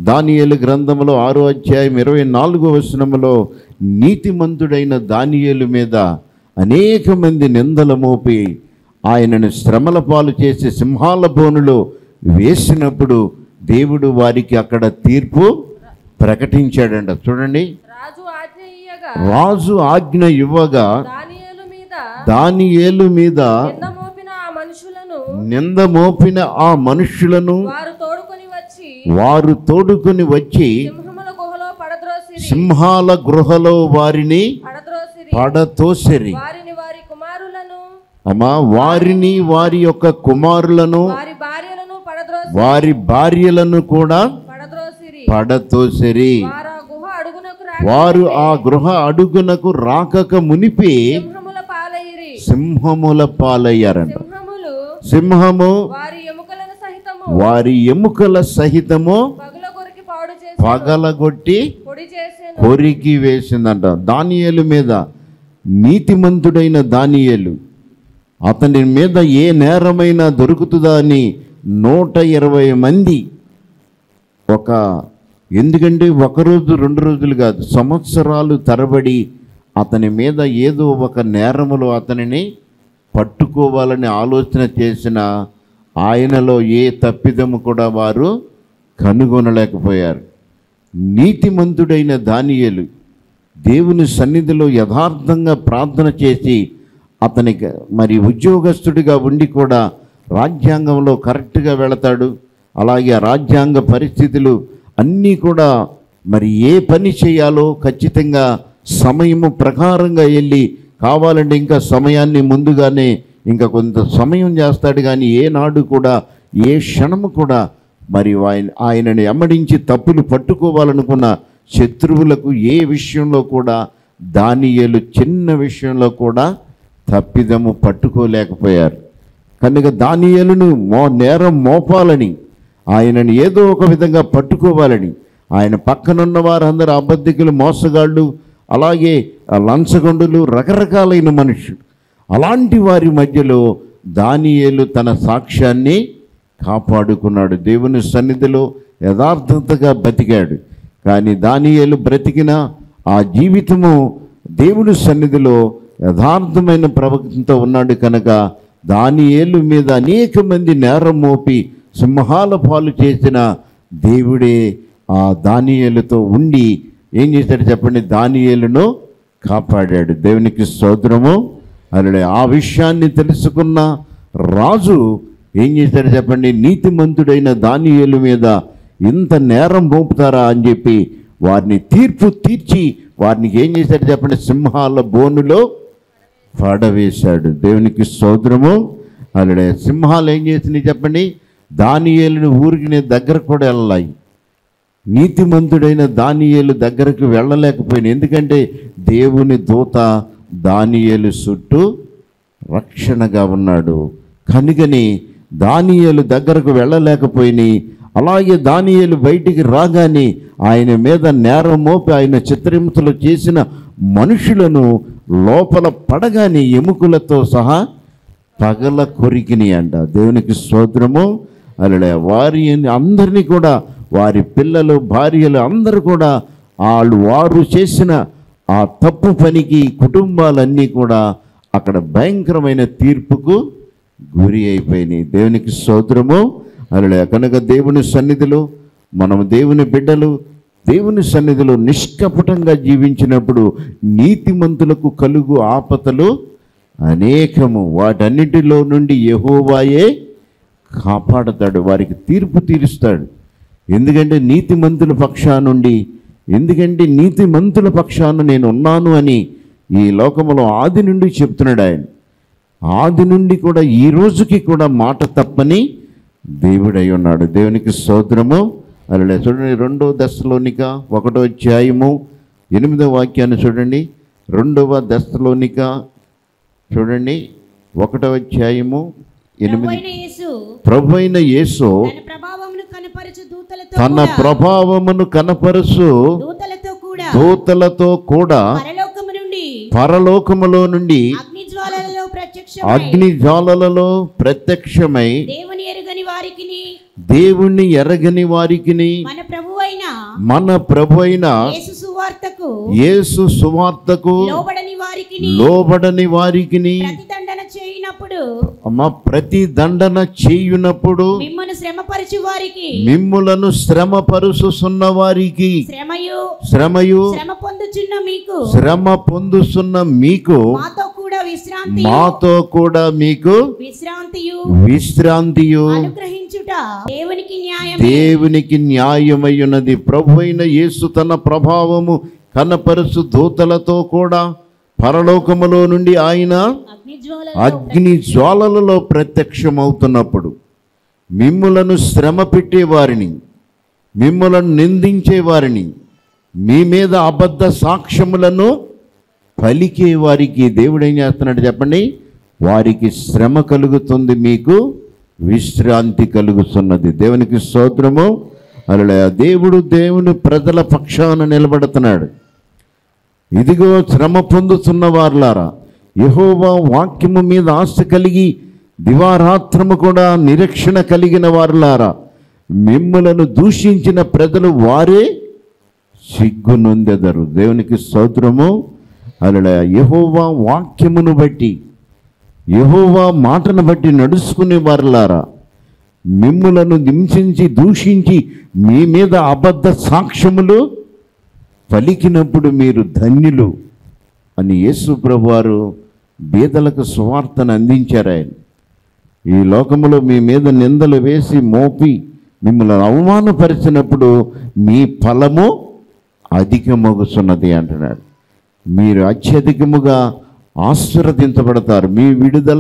దానియేలు గ్రంథంలో ఆరో అధ్యాయం ఇరవై నాలుగో వచనములో నీతిమంతుడైన దానియేలు మీద అనేక మంది నిందల మోపి ఆయనను శ్రమల పాలు చేసి సింహాల బోనులో వేసినప్పుడు దేవుడు వారికి అక్కడ తీర్పు ప్రకటించాడంట చూడండి రాజు ఆజ్ఞ ఇయ్యగా రాజు ఆజ్ఞ ఇవ్వగా దానియేలు మీద దానియేలు మీద నింద మోపిన ఆ మనుషులను నింద మోపిన ఆ మనుష్యులను వారు తోడుకొని వచ్చి వారు తోడుకొని వచ్చి సింహముల గుహలో పడద్రోసిరి సింహాల గృహలో వారిని పడద్రోసిరి పడతోసిరి వారిని వారి కుమారులను అమ్మా వారిని వారి యొక్క కుమారులను వారి భార్యలను పడద్రోసి వారి భార్యలను కూడా పడద్రోసిరి పడతోసిరి వారు ఆ గుహ అడుగునకు రా వారు ఆ గృహ అడుగునకు రాకక మునిపి సింహముల పాలయిరి సింహముల పాలయ్యారంట సింహములు సింహము వారి ఎముకలను సహితము వారి ఎముకల సహితము పగుల కొరికి పాడు చేసి పగలగొట్టి పొడి చేసేను కొరికి వేసిందంట దానియేలు మీద నీతిమంతుడైన దానియేలు అతని మీద ఏ నేరమైనా దొరుకుతుందా అని నూట ఇరవై మంది ఒక ఎందుకంటే ఒక రోజు రెండు రోజులు కాదు సంవత్సరాలు తరబడి అతని మీద ఏదో ఒక నేరములో అతనిని పట్టుకోవాలని ఆలోచన చేసిన ఆయనలో ఏ తప్పిదము కూడా వారు కనుగొనలేకపోయారు నీతిమంతుడైన దానియేలు దేవుని సన్నిధిలో యథార్థంగా ప్రార్థన చేసి అతనికి మరి ఉద్యోగస్తుడిగా ఉండి కూడా రాజ్యాంగంలో కరెక్ట్గా వెళతాడు అలాగే ఆ రాజ్యాంగ పరిస్థితులు అన్నీ కూడా మరి ఏ పని చేయాలో ఖచ్చితంగా సమయము ప్రకారంగా వెళ్ళి కావాలంటే ఇంకా సమయాన్ని ముందుగానే ఇంకా కొంత సమయం చేస్తాడు కానీ ఏనాడు కూడా ఏ క్షణము కూడా మరి ఆయన ఆయనని ఎమ్మడించి తప్పులు పట్టుకోవాలనుకున్న శత్రువులకు ఏ విషయంలో కూడా దానియేలు చిన్న విషయంలో కూడా తప్పిదము పట్టుకోలేకపోయారు కనుక దానియేలును మో నేరం మోపాలని ఆయనను ఏదో ఒక విధంగా పట్టుకోవాలని ఆయన పక్కనున్న వారందరూ అబద్ధికులు మోసగాళ్ళు అలాగే ఆ లంచగొండులు రకరకాలైన మనుషులు అలాంటి వారి మధ్యలో దానియేలు తన సాక్ష్యాన్ని కాపాడుకున్నాడు దేవుని సన్నిధిలో యథార్థతగా బతికాడు కానీ దానియేలు బ్రతికిన ఆ జీవితము దేవుని సన్నిధిలో యథార్థమైన ప్రవక్తంతో ఉన్నాడు కనుక దానియేలు మీద అనేక మంది నేరం మోపి సింహాల పాలు చేసిన దేవుడే ఆ దానియేలుతో ఉండి ఏం చేశాడు చెప్పండి దానియేలును కాపాడాడు దేవునికి స్తోత్రము అలా ఆ విషయాన్ని తెలుసుకున్న రాజు ఏం చేశాడు చెప్పండి నీతిమంతుడైన దానియేలు మీద ఇంత నేరం మోపుతారా అని చెప్పి వారిని తీర్పు తీర్చి వారిని ఏం చేశాడు చెప్పండి సింహాల బోనులో పడవేశాడు దేవునికి స్తోత్రము అలడే సింహాలు ఏం చేసినాయి చెప్పండి దానియేలుని ఊరికి నేను దగ్గర కూడా వెళ్ళాయి నీతిమంతుడైన దానియేలు దగ్గరకు వెళ్ళలేకపోయింది ఎందుకంటే దేవుని దూత దానియేలు చుట్టూ రక్షణగా ఉన్నాడు కనుకని దానియేలు దగ్గరకు వెళ్ళలేకపోయినాయి అలాగే దానియేలు బయటికి రాగానే ఆయన మీద నేరం మోపి ఆయన చిత్రహింసలు చేసిన మనుషులను లోపల పడగానే ఎముకలతో సహా పగల కొరికిని అంట దేవునికి స్తోత్రము అలా వారి అందరినీ కూడా వారి పిల్లలు భార్యలు అందరూ కూడా వాళ్ళు వారు చేసిన ఆ తప్పు పనికి కుటుంబాలన్నీ కూడా అక్కడ భయంకరమైన తీర్పుకు గురి అయిపోయినాయి దేవునికి స్తోత్రము అలా కనుక దేవుని సన్నిధిలో మనం దేవుని బిడ్డలు దేవుని సన్నిధిలో నిష్కపటంగా జీవించినప్పుడు నీతిమంతులకు కలుగు ఆపతలు అనేకము వాటన్నిటిలో నుండి యెహోవాయే కాపాడతాడు వారికి తీర్పు తీరుస్తాడు ఎందుకంటే నీతిమంతుల పక్షానుండి ఎందుకంటే నీతిమంతుల పక్షాన నేను ఉన్నాను అని ఈ లోకములో ఆది నుండి చెప్తున్నాడు ఆయన ఆది నుండి కూడా ఈ రోజుకి కూడా మాట తప్పని దేవుడై ఉన్నాడు దేవునికి స్తోత్రము అలా చూడండి రెండో దశలోనిక ఒకటో అధ్యాయము ఎనిమిదో వాక్యాన్ని చూడండి రెండవ దశలోనిక చూడండి ఒకటో అధ్యాయము ఎనిమిది ప్రభువైన యేసు ప్రభు అయిన యేసు తన ప్రభావమును కనపరచు దూతలతో తన కూడా- ప్రభావమును కనపరుచు దూతలతో కూడా దూతలతో కూడా పరలోకము నుండి పరలోకములో నుండి అగ్ని జ్వాలలలో ప్రత్యక్ష అగ్ని జ్వాలలలో ప్రత్యక్షమై దేవుని ఎరుగని వారికిని దేవుణ్ణి ఎరగని వారికిని మన ప్రభు అయిన మన ప్రభు అయిన యేసు సువార్తకు యేసు సువార్తకు లోబడని వారికి లోబడని వారికి ప్రతిదండన చేయనప్పుడు అమ్మ ప్రతి దండన చేయునప్పుడు మిమ్మల్ని శ్రమపరచు వారికి మిమ్ములను శ్రమ పరుసుసున్న వారికి శ్రమయు శ్రమయు శ్రమ పొందుచున్న మీకు శ్రమ పొందుతున్న మీకు మాతో కూడా విశ్రాంతి మాతో కూడా మీకు విశ్రాంతియు విశ్రాంతియు అనుగ్రహించుట దేవునికి న్యాయం దేవునికి న్యాయమయ్యున్నది ప్రభు అయిన యేసు తన ప్రభావము కనపరుచు దూతలతో కూడా పరలోకములో నుండి ఆయన అగ్నిజ్వాల అగ్ని జ్వాలలలో ప్రత్యక్షమవుతున్నప్పుడు మిమ్ములను శ్రమ పెట్టేవారిని మిమ్ములను నిందించేవారిని మీ మీద అబద్ధ సాక్ష్యములను పలికే వారికి దేవుడు ఏం చేస్తున్నాడు చెప్పండి వారికి శ్రమ కలుగుతుంది మీకు విశ్రాంతి కలుగుతున్నది దేవునికి స్తోత్రము అలా దేవుడు దేవుని ప్రజల పక్షాన నిలబడుతున్నాడు ఇదిగో శ్రమ పొందుతున్న వారులారా యహోవా వాక్యము మీద ఆశ కలిగి దివారాత్రము కూడా నిరీక్షణ కలిగిన వారులారా మిమ్మలను దూషించిన ప్రజలు వారే సిగ్గు నొందెదరు దేవునికి స్తోత్రము అలా యహోవా వాక్యమును బట్టి యహోవా మాటను బట్టి నడుచుకునే వారులారా మిమ్ములను హింసించి దూషించి మీ మీద అబద్ధ సాక్ష్యములు పలికినప్పుడు మీరు ధన్యులు అని యేసు ప్రభువారు బీదలకు సువార్తను అందించారు ఆయన ఈ లోకములో మీ మీద నిందలు వేసి మోపి మిమ్మల్ని అవమానపరిచినప్పుడు మీ ఫలము అధికమగుతున్నది అంటున్నాడు మీరు అత్యధికముగా ఆశీర్వదించబడతారు మీ విడుదల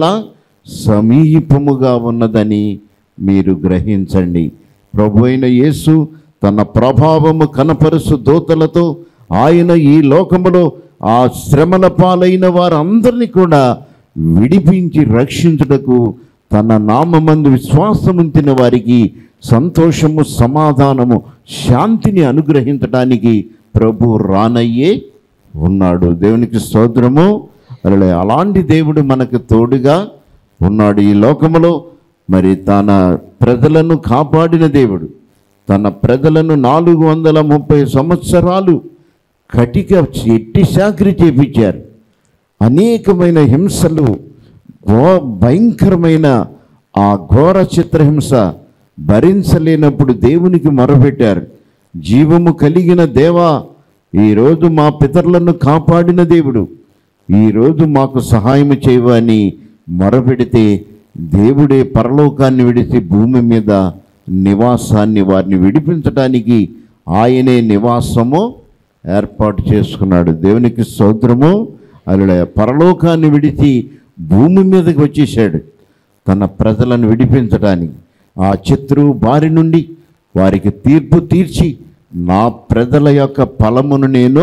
సమీపముగా ఉన్నదని మీరు గ్రహించండి ప్రభు అయిన యేసు తన ప్రభావము కనపరుసు దూతలతో ఆయన ఈ లోకములో ఆ శ్రమల పాలైన వారందరినీ కూడా విడిపించి రక్షించుటకు తన నామందు విశ్వాసముంచిన వారికి సంతోషము సమాధానము శాంతిని అనుగ్రహించడానికి ప్రభు రానయ్యే ఉన్నాడు దేవునికి స్తోత్రము అలా అలాంటి దేవుడు మనకు తోడుగా ఉన్నాడు ఈ లోకములో మరి తన ప్రజలను కాపాడిన దేవుడు తన ప్రజలను నాలుగు వందల ముప్పై సంవత్సరాలు కటిక ఎట్టి చాకరి చేపించారు అనేకమైన హింసలు ఘో భయంకరమైన ఆ ఘోర చిత్రహింస భరించలేనప్పుడు దేవునికి మొరపెట్టారు జీవము కలిగిన దేవా ఈరోజు మా పితరులను కాపాడిన దేవుడు ఈరోజు మాకు సహాయం చేయవని మొరపెడితే దేవుడే పరలోకాన్ని విడిచి భూమి మీద నివాసాన్ని వారిని విడిపించడానికి ఆయనే నివాసము ఏర్పాటు చేసుకున్నాడు దేవునికి స్తోత్రము అలా పరలోకాన్ని విడిచి భూమి మీదకి వచ్చేసాడు తన ప్రజలను విడిపించడానికి ఆ శత్రువు బారి నుండి వారికి తీర్పు తీర్చి నా ప్రజల యొక్క ఫలమును నేను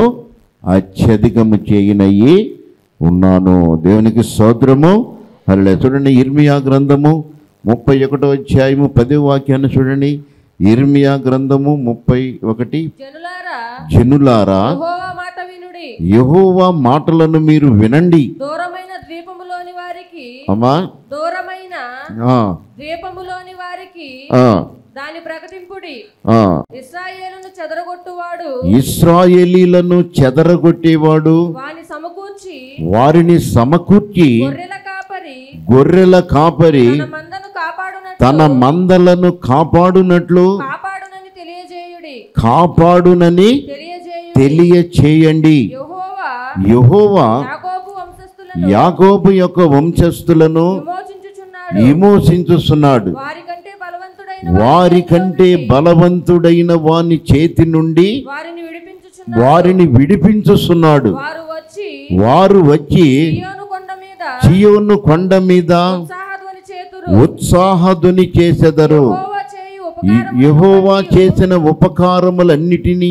అత్యధికము చేయనయ్యి ఉన్నాను దేవునికి స్తోత్రము అలా చూడండి ఇర్మియా గ్రంథము ముప్పై ఒకటో అధ్యాయము పదో వాక్యాన్ని చూడండి ఇర్మియా గ్రంథము ముప్పై ఒకటి జనులారా జనులారా యెహోవా మాట వినుడి యహోవా మాటలను మీరు వినండి దూరమైన ద్వీపములోని వారికి అమ్మా దూరమైన ఆ, ద్వీపములోని వారికి ఆ, దాని ప్రకటింపుడి ఆ. ఇస్రాయేలును చెదరగొట్టువాడు ఇస్రాయేలీలను చెదరగొట్టేవాడు వాని సమకూర్చి వారిని సమకూర్చి గొర్రెల కాపరి గొర్రెల కాపరి తన మందను కాపాడునట్లు తన మందలను కాపాడునట్లు కాపాడునని తెలియజేయుడి కాపాడునని తెలియజేయుడి తెలియచేయండి యెహోవా యహోవా యాకోబు వంశస్థులను యాకోబు యొక్క వంశస్థులను విమోచించుచున్నాడు విమోచించుస్తున్నాడు వారికంటే బలవంతుడైన వారి కంటే బలవంతుడైన వాని చేతి నుండి వారిని విడిపించుచున్నాడు వారిని విడిపించుస్తున్నాడు వారు వచ్చి వారు వచ్చి సియోను కొండ మీద చియోను కొండ మీద ఉత్సాహధ్వని చేతురు ఉత్సాహధ్వని చేసెదరు యెహోవా చేయు ఉపకారములను యహోవా బట్టియు, చేసిన ఉపకారములన్నిటినీ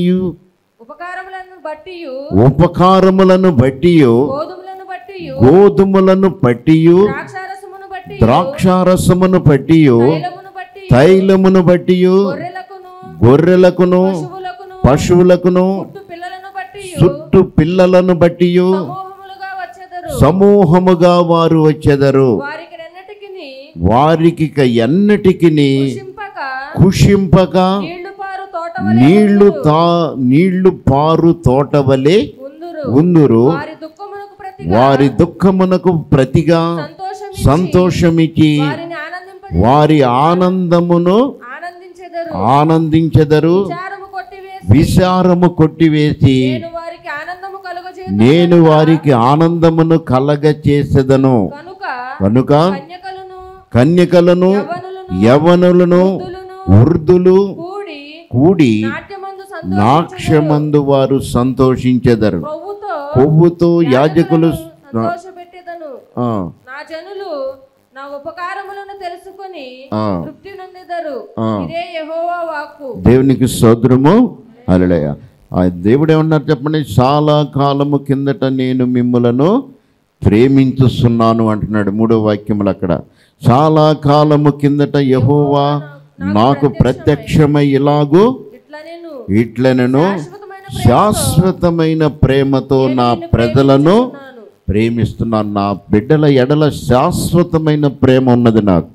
ఉపకారములను బట్టి ఉపకారములను బట్టి గోధుమలను బట్టి గోధుమలను పట్టి ద్రాక్షారసమును బట్టి ద్రాక్షారసమును పట్టి తైలమును బట్టి తైలమును బట్టి గొర్రెలకును గొర్రెలకును పశువులకును పశువులకును పుట్టు పిల్లలను బట్టి చుట్టు పిల్లలను బట్టి సమూహములుగా వచ్చెదరు సమూహముగా వారు వచ్చెదరు వారికి ఎన్నటికి వారికి ఎన్నటికి చింపక కుషింపక నీళ్లు పారు తోట వలె నీళ్లు తా నీళ్లు పారు తోట వలె ఉందురు ఉందురు వారి దుఃఖమునకు ప్రతిగా వారి దుఃఖమునకు ప్రతిగా సంతోషం సంతోషమిచ్చి వారిని ఆనందింప వారి ఆనందమును ఆనందించెదరు ఆనందించెదరు విచారము కొట్టివేసి విచారము కొట్టివేసి నేను వారికి ఆనందము కలుగజేయు నేను వారికి ఆనందమును కలగ చేసేదను కనుక కనుక కన్యకలను కన్యకలను యవనులను యవనులను వృద్ధులను వృద్ధులు కూడి కూడి నాట్యమందు నాక్షమందు వారు సంతోషించెదరు కొవ్వుతో కొవ్వుతో యాజకులు సంతోషపెట్టేదను ఆ, నా జనులు నా ఉపకారములను తెలుసుకొని ఆ. తృప్తి నొందెదరు ఆ. ఇదే యెహోవా వాక్కు దేవునికి సోదరము అలడయ ఆ దేవుడు ఏమన్నారు చెప్పండి చాలా కాలము కిందట నేను మిమ్ములను ప్రేమించుస్తున్నాను అంటున్నాడు మూడో వాక్యములు అక్కడ చాలా కాలము కిందట యహోవా నాకు ప్రత్యక్షమై ఇలాగూ ఇట్లా నేను ఇట్లనను శాశ్వతమైన శాశ్వతమైన ప్రేమతో నా ప్రజలను ఉన్నాను ప్రేమిస్తున్నాను నా బిడ్డల ఎడల శాశ్వతమైన ప్రేమ ఉన్నది నాకు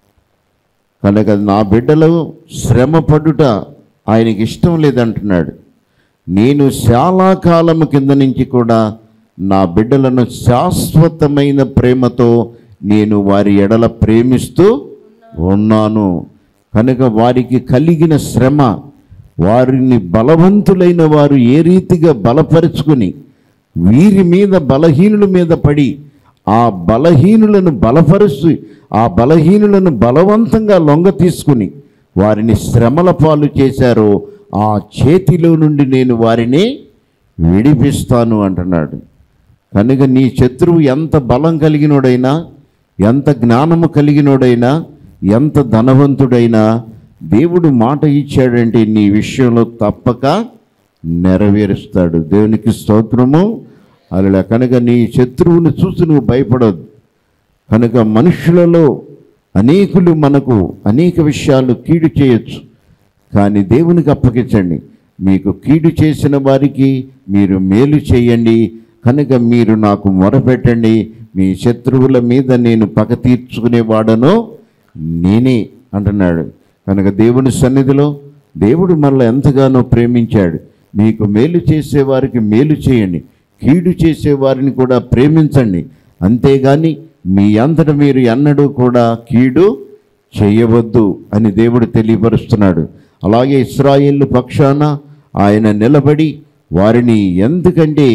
కనుక నా బిడ్డలు శ్రమ పడుట ఆయనకి ఇష్టం లేదంటున్నాడు నేను చాలా కాలము కింద నుంచి కూడా నా బిడ్డలను శాశ్వతమైన ప్రేమతో నేను వారి ఎడల ప్రేమిస్తూ ఉన్నాను కనుక వారికి కలిగిన శ్రమ వారిని బలవంతులైన వారు ఏ రీతిగా బలపరుచుకుని వీరి మీద బలహీనుల మీద పడి ఆ బలహీనులను బలపరుచి ఆ బలహీనులను బలవంతంగా లొంగ తీసుకుని వారిని శ్రమల పాలు చేశారో ఆ చేతిలో నుండి నేను వారిని విడిపిస్తాను అంటున్నాడు కనుక నీ శత్రువు ఎంత బలం కలిగినోడైనా ఎంత జ్ఞానము కలిగినోడైనా ఎంత ధనవంతుడైనా దేవుడు మాట ఇచ్చాడంటే నీ విషయంలో తప్పక నెరవేరుస్తాడు దేవునికి స్తోత్రము అలా కనుక నీ శత్రువుని చూసి నువ్వు భయపడొద్దు కనుక మనుషులలో అనేకులు మనకు అనేక విషయాలు కీడు చేయొచ్చు కానీ దేవునికి అప్పగించండి మీకు కీడు చేసిన వారికి మీరు మేలు చేయండి కనుక మీరు నాకు మొరపెట్టండి మీ శత్రువుల మీద నేను పగ తీర్చుకునేవాడను నేనే అంటున్నాడు కనుక దేవుని సన్నిధిలో దేవుడు మనల్ని ఎంతగానో ప్రేమించాడు మీకు మేలు చేసేవారికి మేలు చేయండి కీడు చేసేవారిని కూడా ప్రేమించండి అంతేగాని మీ అంతట మీరు ఎన్నడూ కూడా కీడు చేయవద్దు అని దేవుడు తెలియపరుస్తున్నాడు అలాగే ఇస్రాయేళ్ళు పక్షాన ఆయన నిలబడి వారిని ఎందుకంటే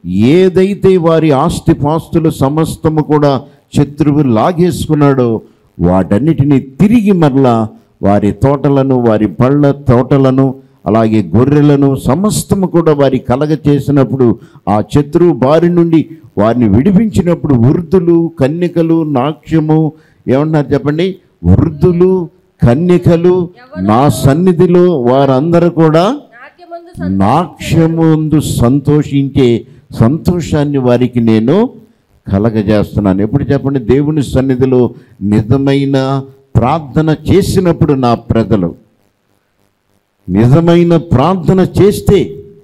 ఏదైతే వారి ఆస్తిపాస్తులు సమస్తము కూడా శత్రువు లాగేసుకున్నాడో వాటన్నిటిని తిరిగి మరలా వారి తోటలను వారి పళ్ళ తోటలను అలాగే గొర్రెలను సమస్తము కూడా వారి కలగ చేసినప్పుడు ఆ శత్రువు బారి నుండి వారిని విడిపించినప్పుడు వృద్ధులు కన్యకలు నాట్యము ఏమన్నారు చెప్పండి వృద్ధులు కన్యకలు నా సన్నిధిలో వారందరూ కూడా నాట్యమందు నాక్ష్యముందు సంతోషించే సంతోషాన్ని వారికి నేను కలగజేస్తున్నాను ఎప్పుడు చెప్పండి దేవుని సన్నిధిలో నిజమైన ప్రార్థన చేసినప్పుడు నా ప్రజలు నిజమైన ప్రార్థన చేస్తే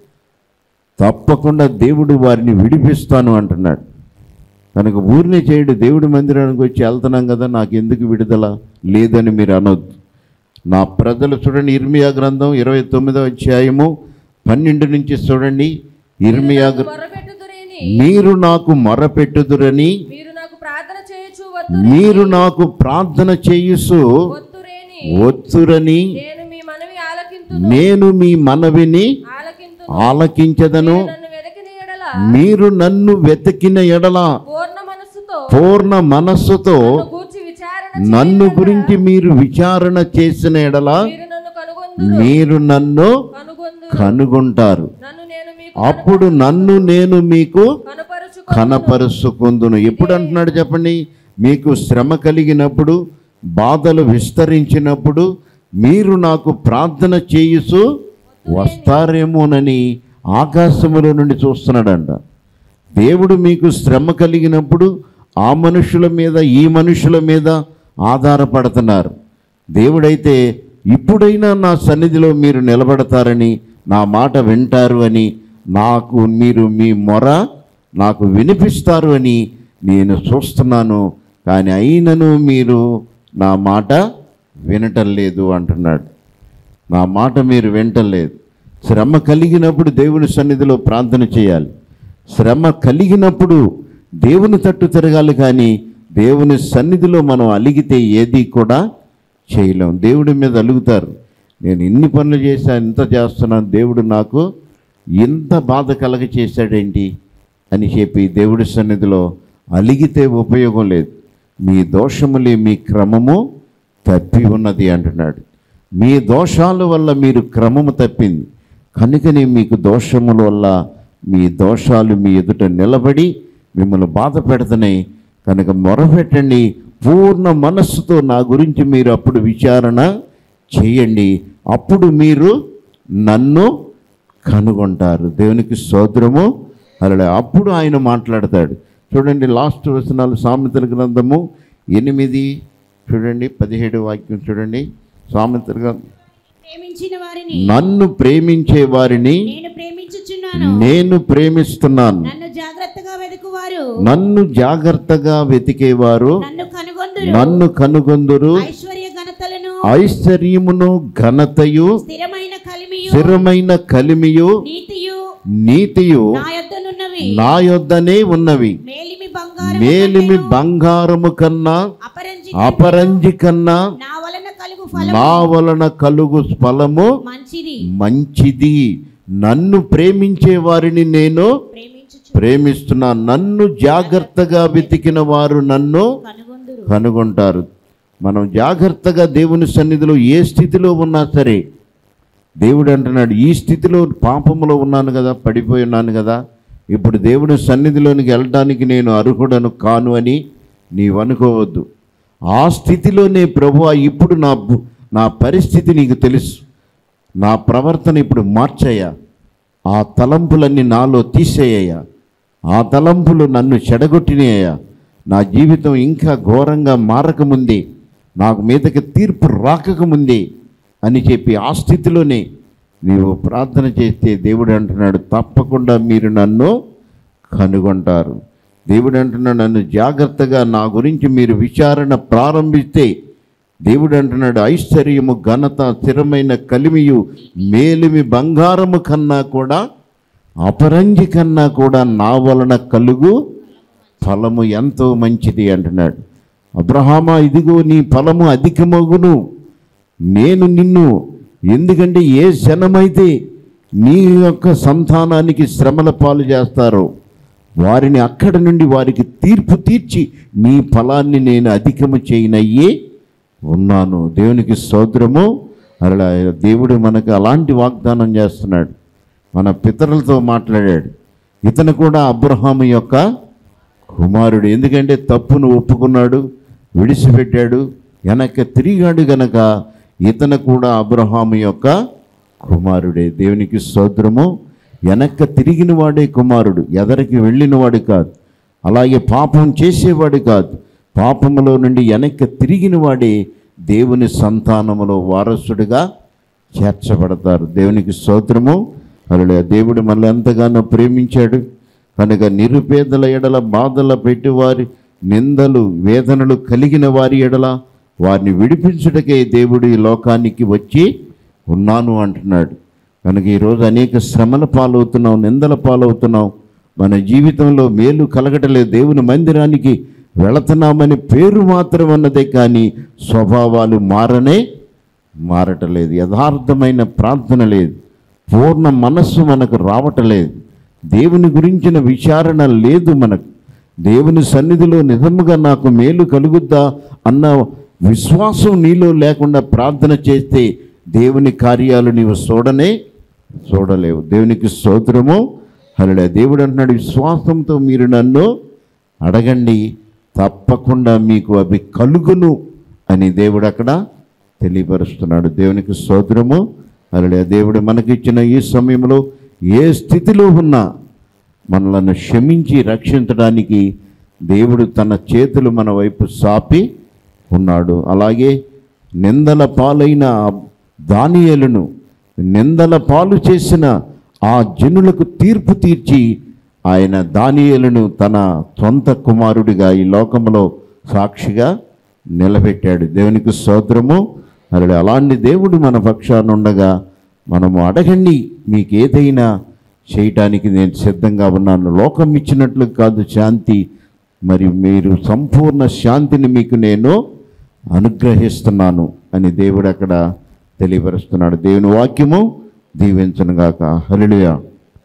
తప్పకుండా దేవుడు వారిని విడిపిస్తాను అంటున్నాడు కనుక ఊరినే చేయడు దేవుడి మందిరానికి వచ్చి వెళ్తున్నాం కదా నాకు ఎందుకు విడుదల లేదని మీరు అనొద్దు నా ప్రజలు చూడండి ఇర్మియా గ్రంథం ఇరవై తొమ్మిదో అధ్యాయము పన్నెండు నుంచి చూడండి ఇర్మియా గ్ర- మొరపెట్టుదురేని మీరు నాకు మొరపెట్టుదురని మీరు నాకు ప్రార్థన చేయొచ్చు వద్దు మీరు నాకు ప్రార్థన చేయుసు వత్తురేని ఒత్తురని నేను మీ మనవి ఆలకింతు నేను మీ మనవిని ఆలకింతు ఆలకించదను నన్ను వెదకిన ఎడల మీరు నన్ను వెతికిన ఎడల పూర్ణ మనస్సుతో పూర్ణ మనస్సుతో నన్ను గూర్చి విచారణ నన్ను గురించి మీరు విచారణ చేసిన ఎడల మీరు నన్ను కనుగొందు మీరు నన్ను కనుగొందు కనుగొంటారు నన్ను నేను మీకు అప్పుడు నన్ను నేను మీకు కనపరుచు కనపరుచుకుందును ఎప్పుడు అంటున్నాడు చెప్పండి మీకు శ్రమ కలిగినప్పుడు బాధలు విస్తరించినప్పుడు మీరు నాకు ప్రార్థన చేయుసు వస్తారేమోనని ఆకాశములో నుండి చూస్తున్నాడంట దేవుడు మీకు శ్రమ కలిగినప్పుడు ఆ మనుషుల మీద ఈ మనుషుల మీద ఆధారపడుతున్నారు దేవుడైతే ఇప్పుడైనా నా సన్నిధిలో మీరు నిలబడతారని నా మాట వింటారు అని నాకు మీరు మీ మొర నాకు వినిపిస్తారు అని నేను చూస్తున్నాను కానీ అయినను మీరు నా మాట వినటం లేదు అంటున్నాడు నా మాట మీరు వింటలేదు శ్రమ కలిగినప్పుడు దేవుని సన్నిధిలో ప్రార్థన చేయాలి శ్రమ కలిగినప్పుడు దేవుని తట్టు తిరగాలి కానీ దేవుని సన్నిధిలో మనం అలిగితే ఏది కూడా చేయలేం దేవుడి మీద అలుగుతారు నేను ఇన్ని పనులు చేశా ఇంత చేస్తున్నాను దేవుడు నాకు ఇంత బాధ కలగ చేశాడేంటి అని చెప్పి దేవుడి సన్నిధిలో అలిగితే ఉపయోగం లేదు మీ దోషములే మీ క్రమము తప్పి ఉన్నది అంటున్నాడు మీ దోషాల వల్ల మీరు క్రమము తప్పింది కనుకనే మీకు దోషముల వల్ల మీ దోషాలు మీ ఎదుట నిలబడి మిమ్మల్ని బాధ పెడుతున్నాయి కనుక మొరపెట్టండి పూర్ణ మనస్సుతో నా గురించి మీరు అప్పుడు విచారణ చేయండి అప్పుడు మీరు నన్ను కనుగొంటారు దేవునికి స్తోత్రము అలా అప్పుడు ఆయన మాట్లాడతాడు చూడండి లాస్ట్ వచనాలు సామెతల గ్రంథము ఎనిమిది చూడండి పదిహేడు వాక్యం చూడండి సామెతల గ్రంథం ప్రేమించిన వారిని నన్ను ప్రేమించే వారిని నేను ప్రేమించుచున్నాను నేను ప్రేమిస్తున్నాను నన్ను జాగ్రత్తగా వెతుకువారు నన్ను జాగ్రత్తగా వెతికేవారు నన్ను కనుగొందురు నన్ను కనుగొందురు ఐశ్వర్య ఘనతలను ఐశ్వర్యమును ఘనతయు స్థిరమైన కలిమియు స్థిరమైన కలిమియు నీతియు నీతియు నా యొద్దనున్నవి నా యొద్దనే ఉన్నవి మేలిమి బంగారం మేలిమి బంగారము కన్నా అపరంజి అపరంజి కన్నా నా వలన కలుగు ఫలం నా వలన కలుగు ఫలము మంచిది మంచిది నన్ను ప్రేమించే వారిని నేను ప్రేమించుచు ప్రేమిస్తున్నా నన్ను జాగ్రత్తగా వెతికిన వారు నన్ను కనుగొందురు కనుగొంటారు మనం జాగ్రత్తగా దేవుని సన్నిధిలో ఏ స్థితిలో ఉన్నా సరే దేవుడు అంటున్నాడు ఈ స్థితిలో పాపములో ఉన్నాను కదా పడిపోయి ఉన్నాను కదా ఇప్పుడు దేవుని సన్నిధిలోనికి వెళ్ళడానికి నేను అర్హుడను కాను అని నీవు అనుకోవద్దు ఆ స్థితిలోనే ప్రభు ఇప్పుడు నా బు- నా పరిస్థితి నీకు తెలుసు నా ప్రవర్తన ఇప్పుడు మార్చయ్యా ఆ తలంపులన్నీ నాలో తీసేయ్యా ఆ తలంపులు నన్ను చెడగొట్టినాయ్యా నా జీవితం ఇంకా ఘోరంగా మారకముందే నాకు మీదకి తీర్పు రాకముందే అని చెప్పి ఆ స్థితిలోనే నీవు ప్రార్థన చేస్తే దేవుడు అంటున్నాడు తప్పకుండా మీరు నన్ను కనుగొంటారు దేవుడు అంటున్నాడు నన్ను జాగ్రత్తగా నా గురించి మీరు విచారణ ప్రారంభిస్తే దేవుడు అంటున్నాడు ఐశ్వర్యము ఘనత స్థిరమైన కలిమియు మేలిమి బంగారము కన్నా కూడా అపరంజి కన్నా కూడా నా వలన కలుగు ఫలము ఎంతో మంచిది అంటున్నాడు అబ్రహామా ఇదిగో నీ ఫలము అధికమగును నేను నిన్ను ఎందుకంటే ఏ జనమైతే నీ యొక్క సంతానానికి శ్రమల పాలు చేస్తారో వారిని అక్కడి నుండి వారికి తీర్పు తీర్చి నీ ఫలాన్ని నేను అధికము చేయనయ్యే ఉన్నాను దేవునికి స్తోత్రము అలా దేవుడు మనకు అలాంటి వాగ్దానం చేస్తున్నాడు మన పితరులతో మాట్లాడాడు ఇతను కూడా అబ్రహాము యొక్క కుమారుడు ఎందుకంటే తప్పును ఒప్పుకున్నాడు విడిచిపెట్టాడు వెనక తిరిగాడు గనక ఇతను కూడా అబ్రహాము యొక్క కుమారుడే దేవునికి స్తోత్రము వెనక్క తిరిగిన వాడే కుమారుడు ఎదరికి వెళ్ళినవాడు కాదు అలాగే పాపం చేసేవాడు కాదు పాపములో నుండి వెనక్కి తిరిగిన వాడే దేవుని సంతానములో వారసుడిగా చేర్చబడతారు దేవునికి స్తోత్రము అలా దేవుడు మనల్ని ఎంతగానో ప్రేమించాడు కనుక నిరుపేదల ఎడల బాధల పెట్టివారి నిందలు వేదనలు కలిగిన వారి ఎడల వారిని విడిపించుటకే దేవుడు ఈ లోకానికి వచ్చి ఉన్నాను అంటున్నాడు కనుక ఈరోజు అనేక శ్రమల పాలవుతున్నాం నిందల పాలవుతున్నాం మన జీవితంలో మేలు కలగటలేదు దేవుని మందిరానికి వెళుతున్నామని పేరు మాత్రం అన్నదే కానీ స్వభావాలు మారనే మారటలేదు యథార్థమైన ప్రార్థన లేదు పూర్ణ మనస్సు మనకు రావటలేదు దేవుని గురించిన విచారణ లేదు మనకు దేవుని సన్నిధిలో నిజముగా నాకు మేలు కలుగుద్దా అన్న విశ్వాసం నీలో లేకుండా ప్రార్థన చేస్తే దేవుని కార్యాలు నీవు చూడనే చూడలేవు దేవునికి స్తోత్రము హలడే దేవుడు అంటున్నాడు విశ్వాసంతో మీరు నన్ను అడగండి తప్పకుండా మీకు అవి కలుగును అని దేవుడు అక్కడ తెలియపరుస్తున్నాడు దేవునికి స్తోత్రము అలడే దేవుడు మనకిచ్చిన ఈ సమయంలో ఏ స్థితిలో ఉన్నా మనలను క్షమించి రక్షించడానికి దేవుడు తన చేతులు మన వైపు సాపి ఉన్నాడు అలాగే నిందల పాలైన దానియలను నిందల పాలు చేసిన ఆ జనులకు తీర్పు తీర్చి ఆయన దానియలను తన సొంత కుమారుడిగా ఈ లోకంలో సాక్షిగా నిలబెట్టాడు దేవునికి స్తోత్రము మరి అలాంటి దేవుడు మన పక్షాన ఉండగా మనము అడగండి మీకు ఏదైనా చేయటానికి నేను సిద్ధంగా ఉన్నాను లోకం ఇచ్చినట్లు కాదు శాంతి మరి మీరు సంపూర్ణ శాంతిని మీకు నేను అనుగ్రహిస్తున్నాను అని దేవుడు అక్కడ తెలియపరుస్తున్నాడు దేవుని వాక్యము దీవించనుగాక హల్లెలూయా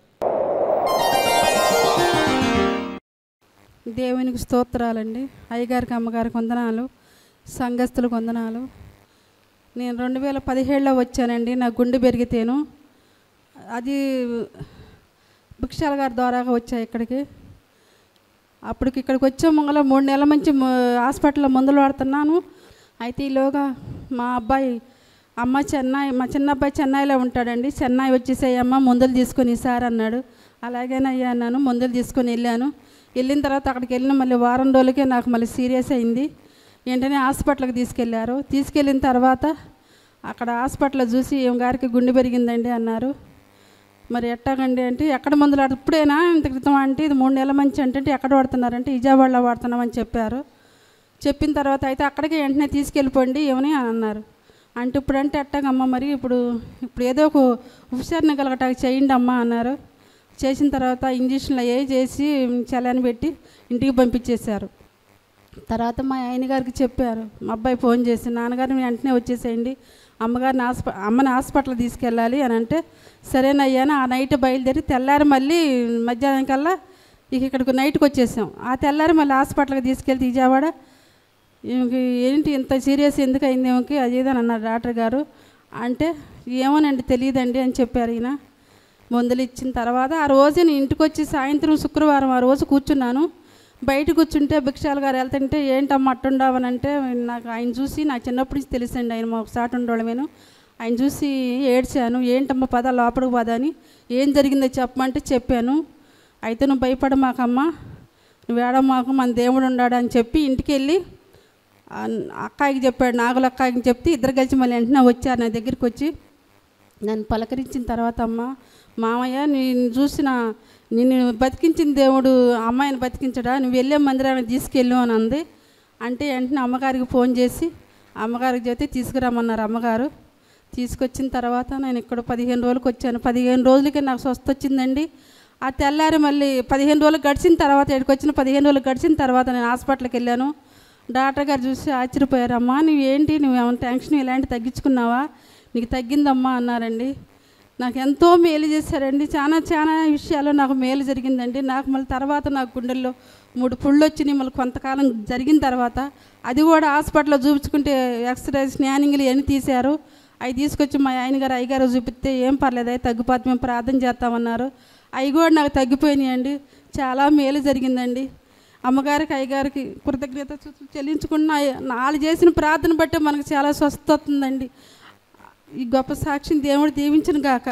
దేవునికి స్తోత్రాలండి అయ్యగారికి అమ్మగారికి వందనాలు సంఘస్థులకు వందనాలు నేను రెండు వేల పదిహేడులో వచ్చానండి నా గుండె పెరిగితేను అది భిక్షాల గారి ద్వారాగా వచ్చా ఇక్కడికి అప్పటికి ఇక్కడికి వచ్చే ముంగల మూడు నెలల నుంచి మ- హాస్పిటల్లో మందులు వాడుతున్నాను అయితే ఈలోగా మా అబ్బాయి అమ్మ చెన్నై మా చిన్న అబ్బాయి చెన్నైలో ఉంటాడండి చెన్నై వచ్చేసేయమ్మ మందులు తీసుకొని సార్ అన్నాడు అలాగేనయ్యా అన్నాను మందులు తీసుకొని వెళ్ళాను వెళ్ళిన తర్వాత అక్కడికి వెళ్ళిన మళ్ళీ వారం రోజులకే నాకు మళ్ళీ సీరియస్ అయింది వెంటనే హాస్పిటల్కి తీసుకెళ్లారు తీసుకెళ్ళిన తర్వాత అక్కడ హాస్పిటల్లో చూసి ఏం గారికి గుండె పెరిగిందండి అన్నారు మరి ఎట్టాగండి అంటే ఎక్కడ మందులు వాడు ఇప్పుడేనా ఇంత క్రితం అంటే ఇది మూడు నెలల మంచి అంటే ఎక్కడ వాడుతున్నారంటే విజయవాడలో వాడుతున్నామని చెప్పారు చెప్పిన తర్వాత అయితే అక్కడికి వెంటనే తీసుకెళ్ళిపోండి ఏమని అని అన్నారు అంటే ఇప్పుడు అంటే ఎట్టాగమ్మ మరి ఇప్పుడు ఇప్పుడు ఏదో ఒక ఉపచారణ కలగటానికి చేయండి అమ్మా అన్నారు చేసిన తర్వాత ఇంజక్షన్లు అయ్యి చేసి చలని పెట్టి ఇంటికి పంపించేశారు తర్వాత మా ఆయన గారికి చెప్పారు మా అబ్బాయి ఫోన్ చేసి నాన్నగారిని వెంటనే వచ్చేసేయండి అమ్మగారిని హాస్ప అమ్మని హాస్పిటల్ తీసుకెళ్ళాలి అని అంటే సరేనయ్యా అని ఆ నైట్ బయలుదేరి తెల్లారి మళ్ళీ మధ్యాహ్నం కల్లా ఇక ఇక్కడికి నైట్కి వచ్చేసాం ఆ తెల్లారి మళ్ళీ హాస్పిటల్కి తీసుకెళ్తే విజయవాడ ఈమెకి ఏంటి ఇంత సీరియస్ ఎందుకు అయింది ఈమెకి అది ఇది అని అన్నారు డాక్టర్ గారు అంటే ఏమోనండి తెలియదండి అని చెప్పారు ఈయన మందులు ఇచ్చిన తర్వాత ఆ రోజు నేను ఇంటికి వచ్చి సాయంత్రం శుక్రవారం ఆ రోజు కూర్చున్నాను బయట కూర్చుంటే భిక్షాల గారు వెళ్తుంటే ఏంటమ్మా అట్టుండవని అంటే నాకు ఆయన చూసి నాకు చిన్నప్పటి నుంచి తెలుసండి ఆయన మా ఒకసారి ఉండడమేను ఆయన చూసి ఏడ్చాను ఏంటమ్మా పద లోపలికి పద అని ఏం జరిగిందో చెప్పమంటే చెప్పాను అయితే నువ్వు భయపడమాకమ్మా నువ్వు ఏడమాకు మన దేవుడు ఉన్నాడు అని చెప్పి ఇంటికి వెళ్ళి ఆ అక్కాయికి చెప్పాడు నాగుల అక్కాయికి చెప్తే ఇద్దరు కలిసి మళ్ళీ వెంటనే వచ్చారు నా దగ్గరికి వచ్చి నన్ను పలకరించిన తర్వాత అమ్మ మామయ్య నేను చూసిన నిన్ను బతికించిన దేవుడు అమ్మాయిని బతికించడా నువ్వు వెళ్ళే మందిరానికి తీసుకెళ్ళు అని అంది అంటే వెంటనే అమ్మగారికి ఫోన్ చేసి అమ్మగారికి చెప్తే తీసుకురమ్మన్నారు అమ్మగారు తీసుకొచ్చిన తర్వాత నేను ఇక్కడ పదిహేను రోజులకు వచ్చాను పదిహేను రోజులకి నాకు స్వస్థ వచ్చిందండి ఆ తెల్లారి మళ్ళీ పదిహేను రోజులు గడిచిన తర్వాత ఇక్కడికి వచ్చిన పదిహేను రోజులు గడిచిన తర్వాత నేను హాస్పిటల్కి వెళ్ళాను డాక్టర్ గారు చూసి ఆశ్చర్యపోయారు అమ్మా నువ్వు ఏంటి నువ్వు ఏమైనా టెన్షన్ ఇలాంటి తగ్గించుకున్నావా నీకు తగ్గిందమ్మా అన్నారండి నాకు ఎంతో మేలు చేశారండి చాలా చాలా విషయాల్లో నాకు మేలు జరిగిందండి నాకు మళ్ళీ తర్వాత నాకు గుండెల్లో మూడు పుళ్ళు వచ్చినాయి మళ్ళీ కొంతకాలం జరిగిన తర్వాత అది కూడా హాస్పిటల్లో చూపించుకుంటే ఎక్స్రే స్నానింగ్లు ఇవన్నీ తీశారు అవి తీసుకొచ్చి మా ఆయన గారు అయ్యగారు చూపిస్తే ఏం పర్లేదు అవి తగ్గిపోతే మేము ప్రార్థన చేస్తామన్నారు అవి కూడా నాకు తగ్గిపోయినాయండి చాలా మేలు జరిగిందండి అమ్మగారికి అయ్యగారికి కృతజ్ఞత చెల్లించుకున్న వాళ్ళు చేసిన ప్రార్థన బట్టే మనకు చాలా స్వస్థత వస్తుందండి ఈ గొప్ప సాక్షిని దేవుడు దీవించను గాక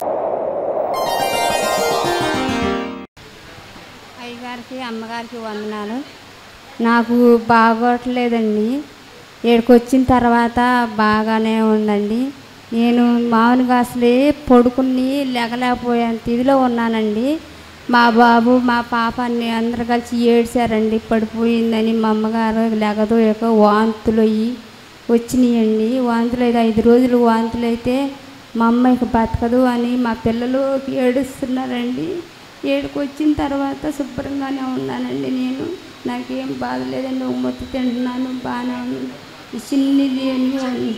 అయ్యగారికి అమ్మగారికి వందనాలు నాకు బాగోట్లేదండి ఇక్కడికి వచ్చిన తర్వాత బాగానే ఉందండి నేను మామూలుగా అసలే పడుకుని లెగలేకపోయేంత ఇదిలో ఉన్నానండి మా బాబు మా పాప అన్ని అందరు కలిసి ఏడ్చారండి పడిపోయిందని మా అమ్మగారు లెగదు ఇక వాంతులు అయ్యి వచ్చినాయండి వాంతులు అయితే ఐదు రోజులు వాంతులు అయితే మా అమ్మ ఇక బతకదు అని మా పిల్లలు ఏడుస్తున్నారండి ఏడుకు వచ్చిన తర్వాత శుభ్రంగానే ఉన్నానండి నేను నాకేం బాధ లేదండి ఉమ్మత్తు తింటున్నాను బాగానే ఉన్నాను ఈ చిన్నది అన్నీ ఉంది.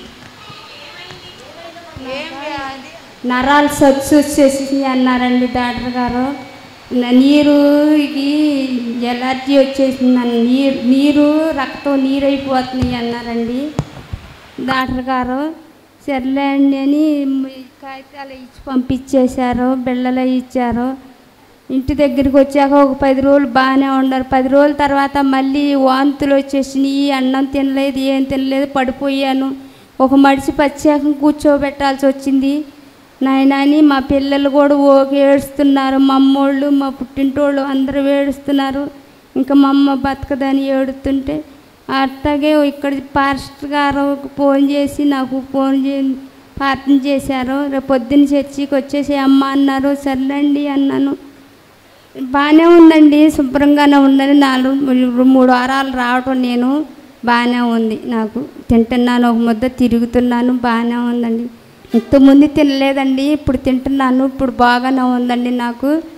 నరాలు సచ్చు వచ్చేసి అన్నారండి డాక్టర్ గారు న- నీరు ఇది ఎలర్జీ వచ్చేసిందని నీరు నీరు రక్తం నీరు అయిపోతున్నాయి అన్నారండి డాక్టర్ గారు సర్లే అండి అని ఈ కాగితాలు ఇచ్చి పంపించేశారు బిళ్ళలు ఇచ్చారు ఇంటి దగ్గరికి వచ్చాక ఒక పది రోజులు బాగానే ఉన్నారు పది రోజుల తర్వాత మళ్ళీ వాంతులు వచ్చేసినాయి అన్నం తినలేదు ఏం తినలేదు పడిపోయాను ఒక మడిచి ప్రత్యేకం కూర్చోబెట్టాల్సి వచ్చింది నాయనాని మా పిల్లలు కూడా ఓకే ఏడుస్తున్నారు మా అమ్మోళ్ళు మా పుట్టింటోళ్ళు అందరూ ఏడుస్తున్నారు ఇంకా మా అమ్మ బతకదని ఏడుస్తుంటే అట్లాగే ఇక్కడ పాస్టర్ గారు ఫోన్ చేసి నాకు ఫోన్ చే ప్రార్థన చేశారు రేపు పొద్దున్న చర్చికి వచ్చేసి అమ్మ అన్నారు సర్లేండి అన్నాను బాగానే ఉందండి శుభ్రంగానే ఉందని నాలుగు మూడు వారాలు రావటం నేను బాగానే ఉంది నాకు తింటున్నాను ఒక ముద్ద తిరుగుతున్నాను బాగానే ఉందండి ఇంతకుముందు తినలేదండి ఇప్పుడు తింటున్నాను ఇప్పుడు బాగానే ఉందండి నాకు